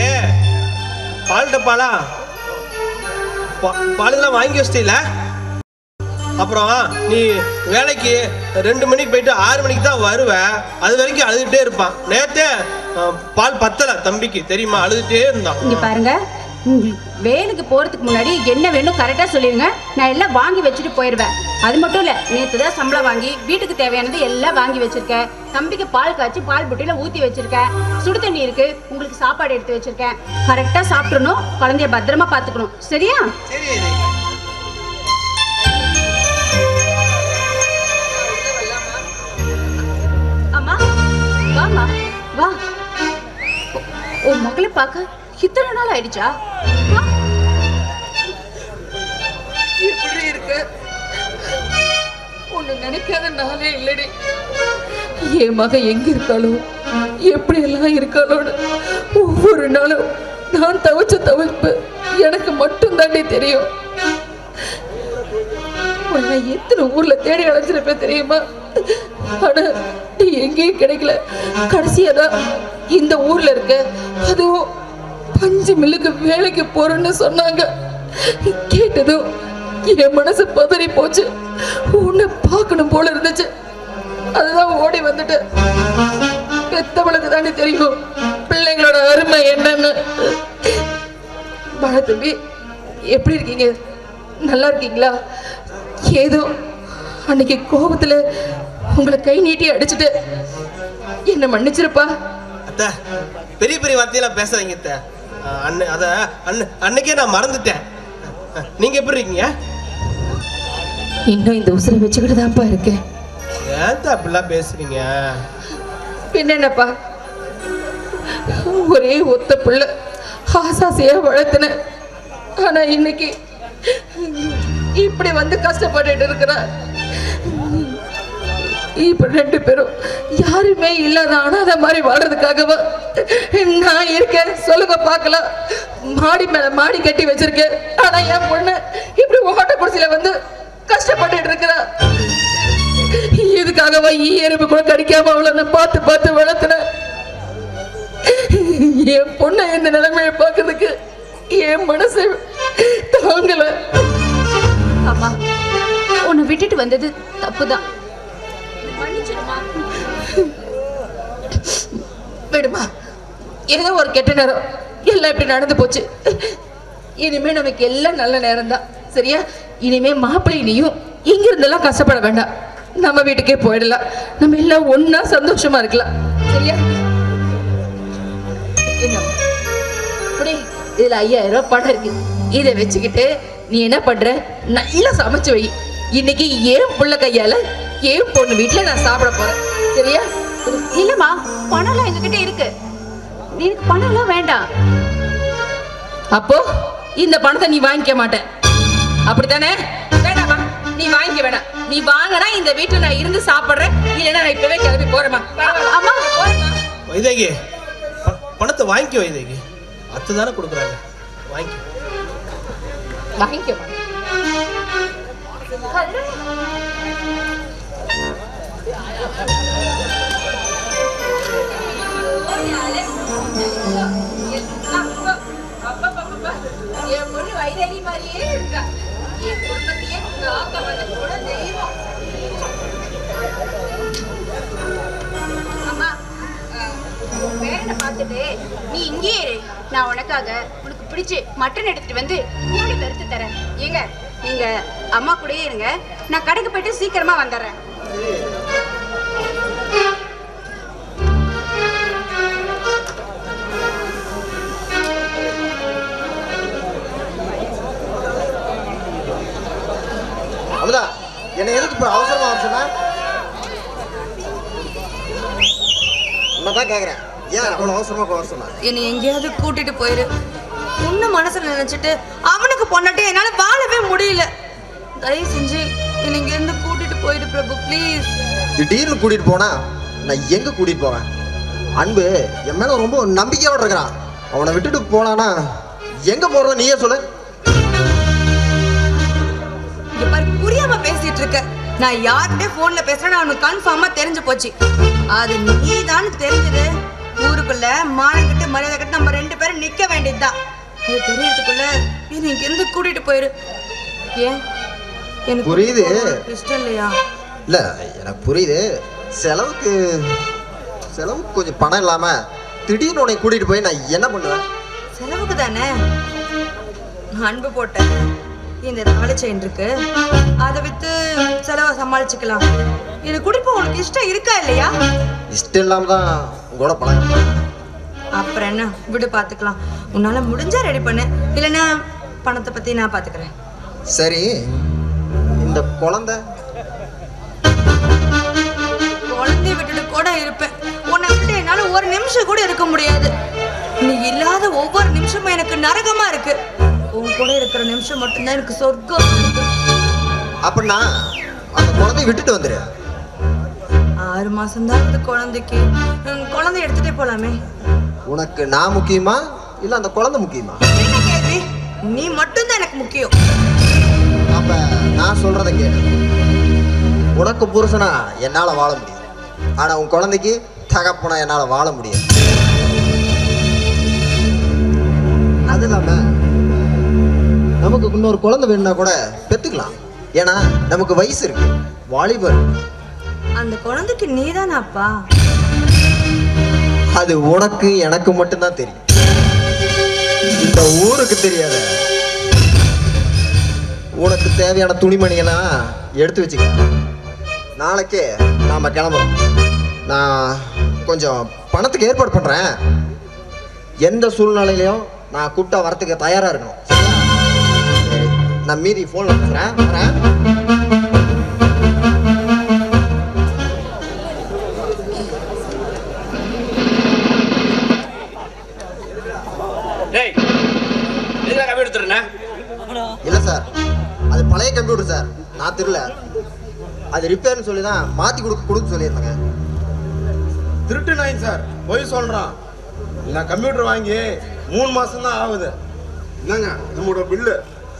பால் டப்பாலா பா- பாலெல்லாம் வாங்கி வச்சிட்டீல அப்புறம் நீ வேலைக்கு ரெண்டு மணிக்கு போயிட்டு ஆறு மணிக்கு தான் வருவ அது வரைக்கும் அழுதுகிட்டே இருப்பான் நேத்தே அஹ், பால் பத்தல தம்பிக்கு தெரியுமா அழுதுகிட்டே இருந்தான் இங்க பாருங்க உங்களுக்கு வேலைக்கு போறதுக்கு முன்னாடி என்ன வேணும் கரெக்டா சொல்லிருங்க நான் எல்லாம் வாங்கி வச்சுட்டு போயிடுவேன் அது மட்டும் இல்ல நேத்து தான் சம்பளம் வாங்கி வீட்டுக்கு தேவையானது எல்லாம் வாங்கி வச்சிருக்கேன் தம்பிக்கு பால் காய்ச்சி பால் புட்டியில ஊத்தி வச்சிருக்கேன் சுடு தண்ணி இருக்கு உங்களுக்கு சாப்பாடு எடுத்து வச்சிருக்கேன் கரெக்டா சாப்பிடணும் குழந்தைய பத்திரமா பாத்துக்கணும் சரியா சரி வைதேகி. அம்மா வாமா வா உ- உன் மகளை பார்க்க இத்தனை நாள் ஆயிடுச்சா வா. எப்படி இருக்கு உன்னை நினைக்காத நாளே இல்லடி என் மக எங்க இருக்காளோ எப்படி எல்லாம் இருக்காளோன்னு ஒவ்வொரு நாளும் நான் தவிச்ச தவிர்ப்பு எனக்கு மட்டும் தாண்டி தெரியும் உன்னை எத்தனை ஊர்ல தேடி அழைச்சிருப்பேன் தெரியுமா ஆனா நீ எங்கேயும் கிடைக்கல கடைசியா தான் இந்த ஊர்ல இருக்க அதுவும் பஞ்சு மில்லுக்கு வேலைக்கு போறேன்னு சொன்னாங்க கேட்டதும் என் மனசு பதறி போச்சு உன்னை பார்க்கணும் போல இருந்துச்சு அதுதான் ஓடி வந்துட்டு பெத்தவளுக்கு தானே தெரியும் பிள்ளைங்களோட அருமை என்னன்னு பால தம்பி எப்படி இருக்கீங்க நல்லா இருக்கீங்களா ஏதோ அன்னைக்கு கோபத்துல உங்களை கை நீட்டி அடிச்சுட்டு என்ன மன்னிச்சிருப்பா அத்தை பெரிய பெரிய வார்த்தையெல்லாம் பேசாதீங்க அத்தை அஹ், அன்னை அத அன்னை அன்னைக்கே நான் மறந்துட்டேன் அஹ், நீங்க எப்படி இருக்கீங்க இன்னும் இந்த உசுரை வச்சுக்கிட்டு தான்ப்பா இருக்கேன் ஏன் அப்படிலாம் பேசுறீங்க என்னென்னப்பா ஒரே ஒத்த பிள்ளை ஆசாசையா வளர்த்தினேன் ஆனா இன்னைக்கு இப்படி வந்து கஷ்டப்பட்டுட்டு இருக்கிறா இப்ப ரெண்டு பேரும் யாருமே இல்லாத அனாதை மாதிரி வாழ்றதுக்காகவா நான் இருக்கேன் சொல்லுங்க பார்க்கலாம் மாடி மேல மாடி கட்டி வச்சிருக்கேன் ஆனா என் பொண்ணு இப்படி ஓட்ட குடிசையில வந்து கஷ்டப்பட்டுட்டு இருக்கிறா இதுக்காகவா ஈ எறும்பு கூட கடிக்காம அவளை நான் பார்த்து பார்த்து வளர்த்துனேன் என் பொண்ணை இந்த நிலைமையை பார்க்கறதுக்கு என் மனசு தாங்கல அம்மா உன்னை விட்டுட்டு வந்தது தப்புதான் மன்னிச்சிடுமா விடுமா ஏதோ ஒரு கெட்ட நேரம் எல்லாம் இப்படி நடந்து போச்சு இனிமே நமக்கு எல்லாம் நல்ல நேரம் தான் சரியா இனிமே மாப்பிள்ளை நீயும் இங்க இருந்தெல்லாம் கஷ்டப்பட வேண்டாம் நம்ம வீட்டுக்கே போயிடலாம் நம்ம எல்லாம் ஒண்ணா சந்தோஷமா இருக்கலாம் சரியா என்ன இப்படி இதுல ஐயாயிரம் ரூபாய் பணம் இருக்கு இதை வச்சுக்கிட்டு நீ என்ன பண்ற நல்லா சமைச்சு வை இன்னைக்கு ஏன் புள்ள கையால ஏன் பொண்ணு வீட்டுல நான் சாப்பிட போறேன் சரியா இல்லம்மா பணம்லாம் எங்ககிட்ட இருக்கு எனக்கு பணம்லாம் வேண்டாம் அப்போ இந்த பணத்தை நீ வாங்கிக்க மாட்ட அப்படித்தானே வேணாமா நீ வாங்கிக்க வேணாம் நீ வாங்கினா இந்த வீட்டுல நான் இருந்து சாப்பிடுறேன் இல்லைன்னா நான் இப்பவே கிளம்பி போறேமா அம்மா வைதேகி ப- பணத்தை வாங்கிக்க வைதேகி அத்தை தானே கொடுக்குறாங்க வாங்கிக்க வாங்கிக்க என் பொண்ணு வைதேகி மாதிரியே இருக்கா என் குடும்பத்தையே காக்க வந்த கூட தெய்வம் அம்மா உன் பேரனை பார்த்துட்டு நீ இங்கேயே இரு நான் உனக்காக உனக்கு பிடிச்சு மட்டன் எடுத்துட்டு வந்து மூணு கருத்து தரேன் ஏங்க நீங்க அம்மா கூடயே இருங்க நான் கடைக்கு போயிட்டு சீக்கிரமா வந்துடுறேன் அமுதா என்னை எதுக்கு இப்போ அவசரமா வர சொன்ன உன்னதான் கேட்குறேன் ஏன் அவ்வளோ அவசரமா வர சொன்ன என்னை எங்கேயாவது கூட்டிட்டு போயிரு உன்ன மனசுல நினைச்சிட்டு அவனுக்கு பொண்ணாட்டி என்னால வாழவே முடியல தயவு செஞ்சு என்னை இங்க இருந்து கூட்டிட்டு போயிடு பிரபு ப்ளீஸ் திடீர்னு கூட்டிட்டு போனா நான் எங்க கூட்டிட்டு போவேன் அன்பு என் மேல ரொம்ப நம்பிக்கையோட இருக்கிறான் அவனை விட்டுட்டு போனானா எங்க போறத நீயே சொல்லு இங்க பாரு புரியாம பேசிட்டு இருக்க நான் யார்கிட்ட போன்ல பேசுறேன்னு அவனுக்கு கன்ஃபார்மா தெரிஞ்சு போச்சு அது நீதான் தெரிஞ்சது ஊருக்குள்ள மானம் கட்டு மரியாதை கட்டு நம்ம ரெண்டு பேரும் நிக்க அது தெரியறதுக்குள்ள நீ இங்க இருந்து கூட்டிட்டு போயிரு ஏன் எனக்கு புரியுது. உனக்கு இஷ்டம் இல்லையா இல்லை எனக்கு புரியுது செலவுக்கு செலவுக்கு கொஞ்சம் பணம் இல்லாமல் திடீர்னு உன்னை கூட்டிகிட்டு போய் நான் என்ன பண்ணுவேன் செலவுக்கு தானே அன்பு போட்டேன் இந்த தாலி செயின் இருக்கு அதை வித்து செலவை சமாளிச்சுக்கலாம் இது குடிப்ப உனக்கு இஷ்டம் இருக்கா இல்லையா இஷ்டம் இல்லாமல் தான் உங்களோட பழகிறேன் அப்புறம் என்ன விடு பாத்துக்கலாம் உன்னால முடிஞ்சா ரெடி பண்ணு இல்லைன்னா பணத்தை பத்தி நான் பாத்துக்கிறேன் சரி இந்த குழந்தை குழந்தைய விட்டுட்டு கூட இருப்பேன் உன்னை விட்டு என்னால ஒரு நிமிஷம் கூட இருக்க முடியாது நீ இல்லாத ஒவ்வொரு நிமிஷமும் எனக்கு நரகமா இருக்கு உன் கூட இருக்கிற நிமிஷம் மட்டும்தான் எனக்கு சொர்க்கம் அப்படின்னா அந்த குழந்தைய விட்டுட்டு வந்துடு ஆறு மாசம் தான் இருக்குது குழந்தைக்கு உம், குழந்தைய எடுத்துட்டே போலாமே உனக்கு நான் முக்கியமா இல்லை அந்த குழந்தை முக்கியமா என்ன கேள்வி நீ மட்டும்தான் எனக்கு முக்கியம் அப்ப நான் சொல்றத கேளு உனக்கு புருஷனா என்னால வாழ முடியும் ஆனா உன் குழந்தைக்கு தகப்பனா என்னால வாழ முடியும் அது இல்லாம நமக்கு இன்னொரு குழந்தை வேணும்னா கூட பெத்துக்கலாம் ஏன்னா நமக்கு வயசு இருக்கு வாலிபர் அந்த குழந்தைக்கு நீதானாப்பா அது உனக்கு எனக்கு மட்டும்தான் தெரியும் இந்த ஊருக்கு தெரியாத உனக்கு தேவையான துணிமணியெல்லாம் எடுத்து வச்சுக்க நாளைக்கே நாம கிளம்புறோம் நான் கொஞ்சம் பணத்துக்கு ஏற்பாடு பண்ணுறேன் எந்த சூழ்நிலையிலையும் நான் கூப்பிட்டா வரத்துக்கு தயாராக இருக்கணும் சரியா? சரி நான் மீதி ஃபோனில் பேசுகிறேன் வரேன் டேய் எதுக்கு கம்பி எடுத்துறேன் இல்லை சார் அது பழைய கம்ப்யூட்டர் சார் நான் தெரியல அது ரிப்பேர்னு சொல்லி தான் மாற்றி கொடுக்க கொடுக்க சொல்லியிருந்தாங்க திருட்டு நாய் சார் பொய் சொல்றான் நான் கம்ப்யூட்டர் வாங்கி மூணு மாசம் தான் ஆகுது என்னங்க நம்மளோட பில்லு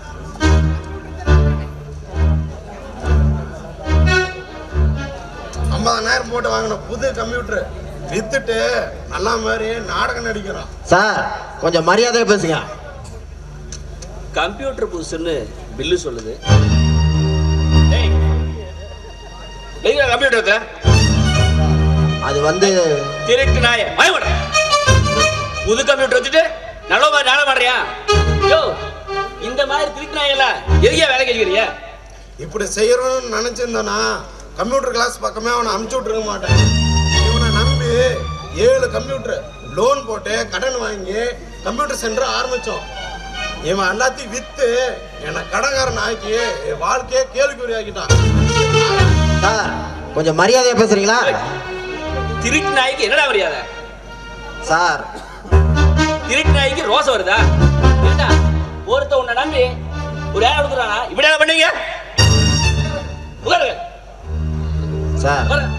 ஐம்பதாயிரம் போட்டு வாங்கின புது கம்ப்யூட்டர் வித்துட்டு நல்லா மாதிரி நாடகம் நடிக்கிறோம் சார் கொஞ்சம் மரியாதையாக பேசுங்க கம்ப்யூட்டர் புதுசுன்னு பில்லு சொல்லுது டேய் எதுக்கு கம்ப்யூட்டர் எடுத்த அது வந்து திருட்டு நாய பயப்பட புது கம்ப்யூட்டர் வச்சுட்டு நல்ல மாதிரி நாள மாடுறியா யோ இந்த மாதிரி திருட்டு நாயெல்லாம் எதுக்கே வேலைக்கு வச்சுக்கிறீங்க இப்படி செய்யறோம்னு நினைச்சிருந்தோன்னா கம்ப்யூட்டர் கிளாஸ் பக்கமே அவனை அமுச்சு விட்டுருக்க மாட்டேன் இவனை நம்பி ஏழு கம்ப்யூட்டர் லோன் போட்டு கடன் வாங்கி கம்ப்யூட்டர் சென்டர் ஆரம்பிச்சோம் இவன் எல்லாத்தையும் வித்து என்னை கடன்காரன் ஆக்கி என் வாழ்க்கையே கேள்விக்குறி ஆக்கிட்டான் சார் கொஞ்சம் மரியாதையாக பேசுறீங்களா திருட்டு நாய்க்கு என்னடா மரியாதை சார் திருட்டு நாய்க்கு ரோசம் வருதா ஏண்டா ஒருத்த உன்னை நம்பி ஒரு வேலை கொடுக்குறானா இப்படி என்ன பண்ணுவீங்க உட்காருங்க சார் உட்காருங்க.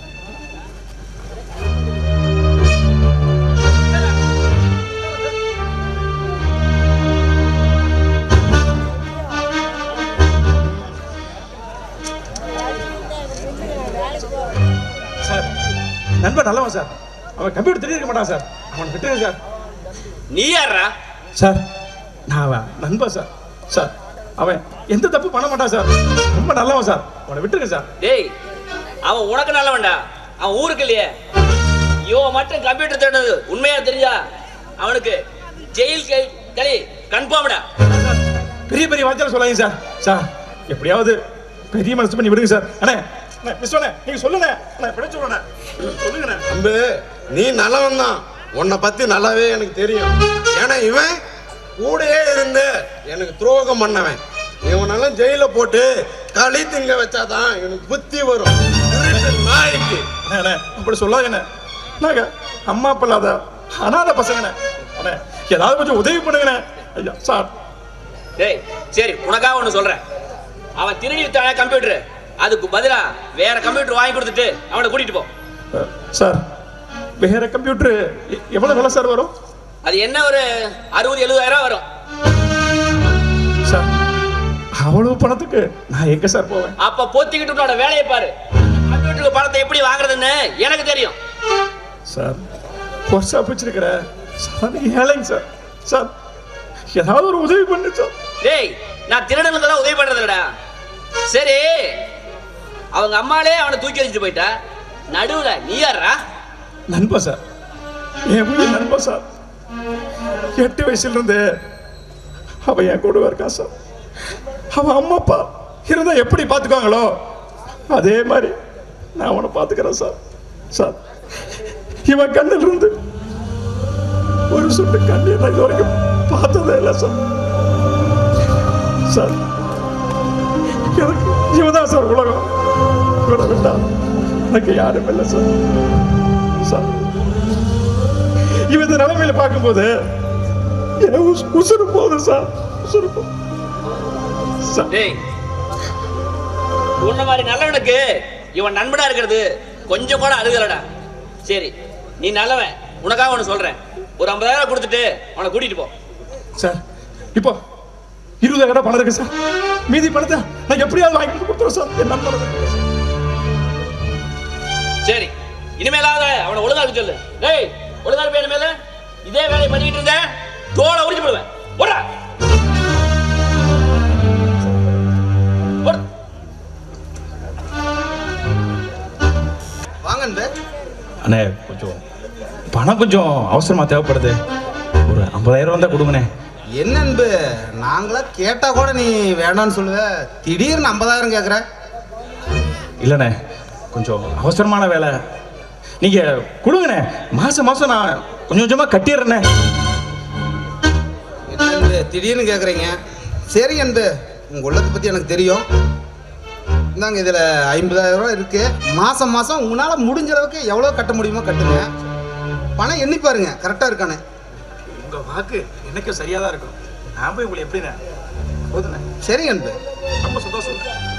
சார் நண்பன் நல்லவன் சார் அவன் கம்ப்யூட்டர் திருடி இருக்க மாட்டான் சார் அவனை விட்டுருங்க சார் நீ யாரா சார் நான் அவன் நண்பன் சார் சார் அவன் எந்த தப்பு பண்ண மாட்டான் சார் ரொம்ப நல்லவன் சார் அவனை விட்டுருங்க சார் டேய் அவன் உனக்கு நல்லவன்டா அவன் ஊருக்கு இல்லையே இவன் மட்டும் கம்ப்யூட்டர் தேடுனது உண்மையா தெரிஞ்சா அவனுக்கு ஜெயில் கை- களி கன்ஃபார்ம்டா பெரிய பெரிய வார்த்தையில சொல்லாதீங்க சார் சார் எப்படியாவது பெரிய மனசு பண்ணி விடுங்க சார் அண்ணே அண்ணே மிஸ் அண்ணே நீங்க சொல்லுங்க அண்ணே பிடிச்சு சொல்லுங்க சொல்லுங்கண்ணே அம்பு நீ நல்லவன் தான் உன்னை பத்தி நல்லாவே எனக்கு தெரியும் ஏன்னா இவன் கூடயே இருந்து எனக்கு துரோகம் பண்ணவன் இவனெல்லாம் ஜெயில போட்டு களி திங்க வச்சாதான் இவனுக்கு புத்தி வரும் திருட்டு நாய்க்கு அண்ணே, அண்ணே அப்படி சொல்லாதீங்கண்ணே நாங்க அம்மா அப்பா இல்லாத அனாதை பசங்கண்ணே அண்ணே ஏதாவது கொஞ்சம் உதவி பண்ணுங்கண்ணே ஐயா சார் டேய் சரி உனக்காக ஒன்று சொல்றேன் அவன் திருடி வித்தான கம்ப்யூட்டர் அதுக்கு பதிலா வேற கம்ப்யூட்டர் வாங்கி கொடுத்துட்டு அவனை கூட்டிட்டு போ அஹ், சார் வேற கம்ப்யூட்டர் எவ்வளவு விலை சார் வரும் அது என்ன ஒரு அறுபது எழுபதாயிரம் வரும் சார் அவ்வளவு பணத்துக்கு நான் எங்க சார் போவேன் அப்ப பொத்திக்கிட்டு உன்னோட வேலையை பாரு கம்ப்யூட்டருக்கு பணத்தை எப்படி வாங்குறதுன்னு எனக்கு தெரியும் சார் ஒர்க் ஷாப் வச்சிருக்கிற சார் ஏழைங்க சார் சார் ஏதாவது ஒரு உதவி பண்ணு சார் டேய் நான் திருடனுக்கெல்லாம் உதவி பண்றதில்லடா சரி அவங்க அம்மாலே அவனை தூக்கி வச்சுட்டு போயிட்டா நடுவுல நீ யாரா நண்பா சார் என் உயிர் நண்பா சார் எட்டு வயசுல இருந்து அவ என் கூடவே இருக்கா சார் அவன் அம்மா அப்பா இருந்தா எப்படி பார்த்துக்குவாங்களோ அதே மாதிரி நான் அவனை பார்த்துக்கிறேன் சார் சார் இவன் கண்ணில் இருந்து ஒரு சொட்டு கண்ணீர் நான் இது வரைக்கும் பார்த்ததே இல்லை சார் சார் எனக்கு இவதான் சார் உலகம் இவனை விட்டா எனக்கு யாரும் இல்லை சார் சார் இவன் இந்த நிலைமையில பார்க்கும்போது என் உஸ்- உசுரு போகுது சார் உசுரு போகுது சார் டேய் உன்ன மாதிரி நல்லவனுக்கு இவன் நண்பனா இருக்கிறது கொஞ்சம் கூட அழுகலடா சரி நீ நல்லவன் உனக்காக ஒன்று சொல்றேன் ஒரு ஐம்பதாயிரம் கொடுத்துட்டு அவனை கூட்டிட்டு போ சார் இப்போ இருபதாயிரம் பணம் இருக்கு சார் மீதி பணத்தை நான் எப்படியாவது வாங்கி கொடுத்துறேன் சார் என் நண்பனுக்கு சரி இனிமேலாவது அவனை ஒழுங்கா இருக்க சொல்லு டேய் ஒழுங்கா இருப்பேன் இனிமேல இதே வேலையை பண்ணிட்டு இருந்தேன் தோலை உரிச்சு போடுவேன் போடா போடு. வாங்க அன்பு அண்ணே கொஞ்சம் பணம் கொஞ்சம் அவசரமா தேவைப்படுது ஒரு ஐம்பதாயிரம் வந்தா கொடுங்கண்ணே என்ன அன்பு நாங்களா கேட்டா கூட நீ வேண்டாம்னு சொல்லுவ திடீர்னு ஐம்பதாயிரம் கேட்குற இல்லைண்ணே கொஞ்சம் அவசரமான வேலை நீங்க கொடுங்கண்ணே மாசம் மாசம் நான் கொஞ்சம் கொஞ்சமா கட்டிடுறேண்ணே என்ன அன்பு திடீர்னு கேட்குறீங்க சரி அன்பு உங்கள் உள்ளத்தை பற்றி எனக்கு தெரியும் இந்தாங்க இதில் ஐம்பதாயிரம் ரூபா இருக்குது மாதம் மாதம் உங்களால் முடிஞ்ச அளவுக்கு எவ்வளோ கட்ட முடியுமோ கட்டுங்க பணம் எண்ணி பாருங்க கரெக்டாக இருக்கானே உங்க வாக்கு எனக்கு சரியா தான் இருக்கும் நான் போய் உங்களை எப்படிண்ணே போதுண்ணே சரி அன்பு ரொம்ப சந்தோஷம்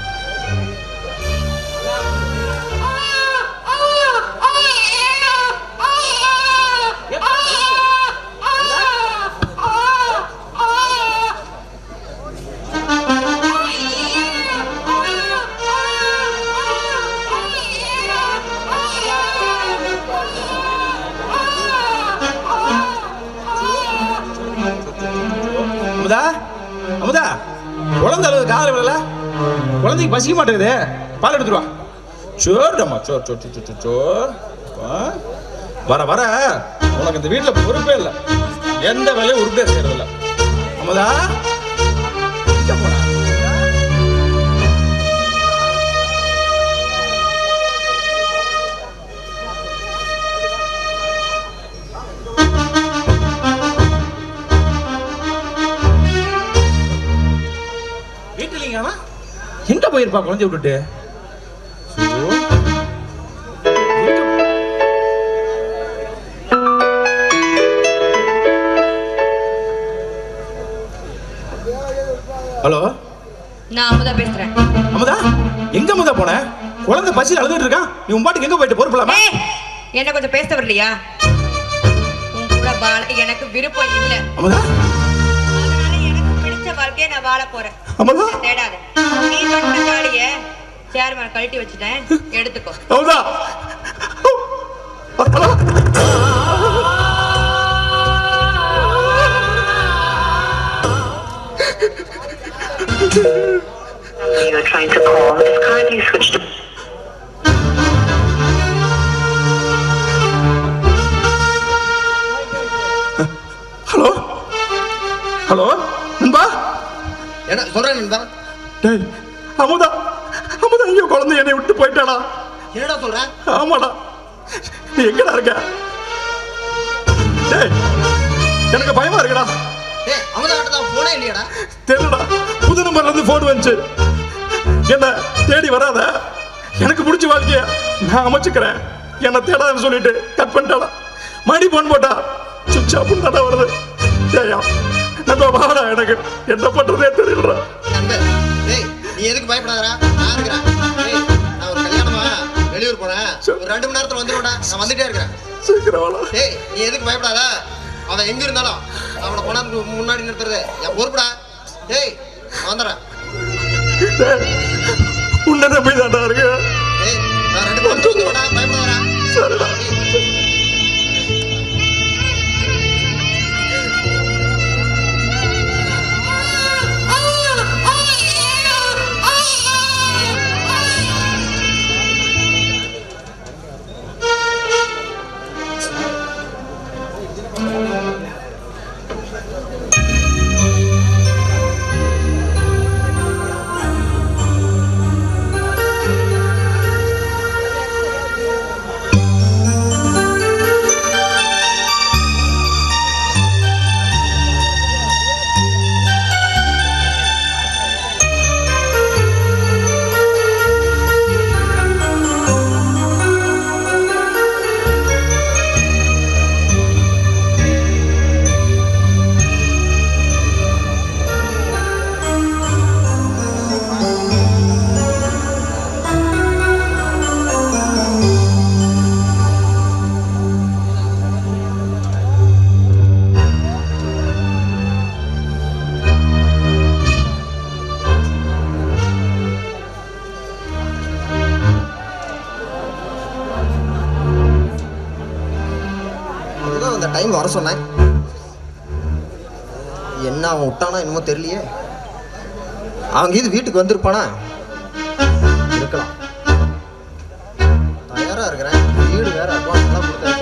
அமுதா அமுதா குழந்தை அழுது காதல் விடல குழந்தைக்கு பசிக்க மாட்டேங்குது பால் எடுத்துருவா சோர்டம்மா சோர் சோர் சோர் சோர் சோர் ஆ? வர வர உனக்கு இந்த வீட்டில் பொறுப்பே இல்லை எந்த வேலையும் உருப்படியா செய்யறது இல்லை அமுதா எங்க போனா? வீட்டுல இல்லைங்க எங்க போயிருப்பா குழந்தைய விட்டுட்டு ஐயோ. எங்க- ஹலோ நான் அமுதா பேசுறேன் அமுதா எங்க அமுதா போன குழந்தை பசியில் அழுதுட்டு இருக்கான் நீ உன் பாட்டுக்கு எங்க போயிட்டு பொறுப்பலாமா ஏய், என்ன கொஞ்சம் பேச வரலையா உன் கூட வாழ எனக்கு விருப்பம் இல்ல அமுதா அதனால எனக்கு பிடிச்ச வாழ்க்கையை நான் வாழ போறேன் அமுதா தேடாத நீ கட்ட தாலிய சேர் மேல கழட்டி வச்சுட்டேன் எடுத்துக்கோ Amutha number you are trying to call is currently switched to hello hello நண்பா என்ன சொல்கிறேன் நண்பா டேய் அமுதா அமுதா ஐயோ குழந்தை என்னை விட்டு போயிட்டாடா என்னடா சொல்கிறேன் ஆமாடா நீ எங்கடா இருக்க டேய் எனக்கு பயமா இருக்குடா ஏய் அமுதா கிட்ட தான் ஃபோனே இல்லையாடா தெரியலடா புது நம்பர்ல இருந்து போன் வந்துச்சு என்ன தேடி வராத எனக்கு பிடிச்ச வாழ்க்கைய நான் அமைச்சுக்கிறேன் என்ன தேடாதுன்னு சொல்லிட்டு கட் பண்ணிட்டாடா மணி போன் போட்டா சுவிட்ச் ஆஃப் தாடா வருது ஏயா நம்ம வாடா எனக்கு என்ன பண்றதே தெரியலடா நண்பே டேய் நீ எதுக்கு பயப்படாதடா நான் இருக்கிறேன் டேய் நான் ஒரு கல்யாணமா வெளியூர் போறேன் ஒரு ரெண்டு மணி நேரத்துல வந்துடும்டா நான் வந்துட்டே இருக்கிறேன் சீக்கிரம் வாடா டேய் நீ எதுக்கு பயப்படாத அவன் எங்க இருந்தாலும் அவனை கொண்டாந்து முன்னாடி நிறுத்துறது என் பொறுப்புடா டேய் நான் வந்துடுறேன் டேய், உன்னை நம்பி தாண்டா இருக்கு டேய் நான் ரெண்டு மணி நேரத்துல வந்துடும்டா பயப்படாதடா சரிடா அதுதான் அந்த டைம் வர சொன்னேன் என்ன அவன் விட்டானா என்னமோ தெரியலையே அவங்க இது வீட்டுக்கு வந்திருப்பானா இருக்கலாம் தயாரா இருக்கிறேன் வீடு வேற அட்வான்ஸ் எல்லாம் கொடுத்தாச்சு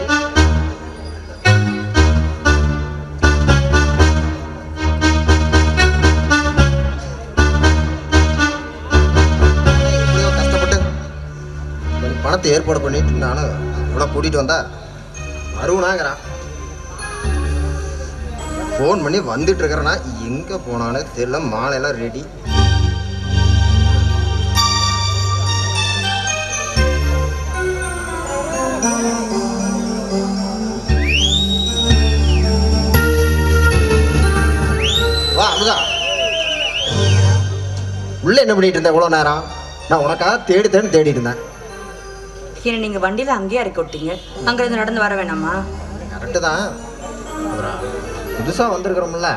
எப்படியோ கஷ்டப்பட்டு கொஞ்சம் பணத்தை ஏற்பாடு பண்ணிட்டு நானும் இவ்வளோ கூட்டிட்டு வந்தா அருணாங்கிறான் ஃபோன் பண்ணி வந்துட்டு இருக்கிறேன்னா எங்கே போனான்னு தெரியல மாலையெல்லாம் ரெடி வா அமுதா உள்ள என்ன பண்ணிட்டு இருந்த இவ்வளோ நேரம் நான் உனக்காக தேடி தேடி தேடிட்டு இருந்தேன் என்ன நீங்க வண்டியில அங்கேயே இறக்கி விட்டீங்க அங்க இருந்து நடந்து வர வேணாமா கரெக்டு தான் அப்புறம் புதுசாக வந்திருக்கிறோம்ல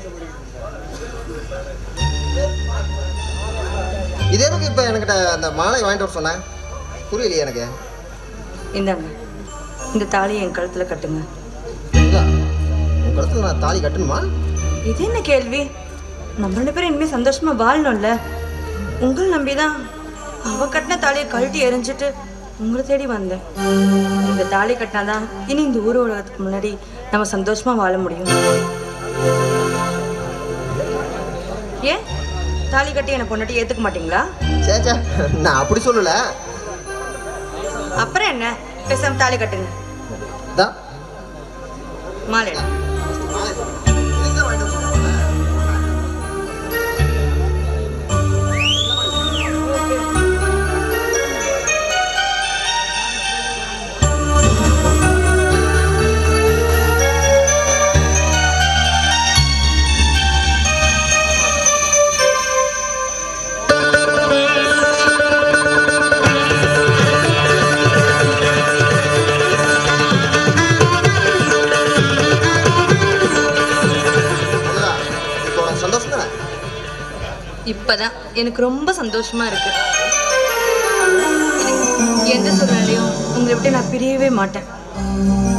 இது எதுக்கு இப்போ என்கிட்ட அந்த மாலை வாங்கிட்டு வர சொன்னேன் புரியலையே எனக்கு இந்தாங்க இந்த தாலியை என் கழுத்துல கட்டுங்க இதா, உன் கழுத்தில் நான் தாலி கட்டணுமா இது என்ன கேள்வி நம்ம ரெண்டு பேரும் இனிமே சந்தோஷமா வாழணும்ல உங்களை நம்பிதான் அவ கட்டின தாலியை கழட்டி எரிஞ்சிட்டு உங்களை தேடி வந்தேன் இந்த தாலி கட்டினாதான் இனி இந்த ஊர் உலகத்துக்கு முன்னாடி நம்ம சந்தோஷமா வாழ முடியும் ஏன் தாலி கட்டி என்னை பொண்டாட்டி ஏத்துக்க மாட்டீங்களா சே சே நான் அப்படி சொல்லல அப்புறம் என்ன பேசாம தாலி கட்டுங்க தான் மாலை அமுதா, இப்போ உனக்கு சந்தோஷம் தானே இப்பதான் எனக்கு ரொம்ப சந்தோஷமா இருக்கு எனக்கு எந்த சூழ்நிலையும் உங்களை விட்டு நான் பிரியவே மாட்டேன்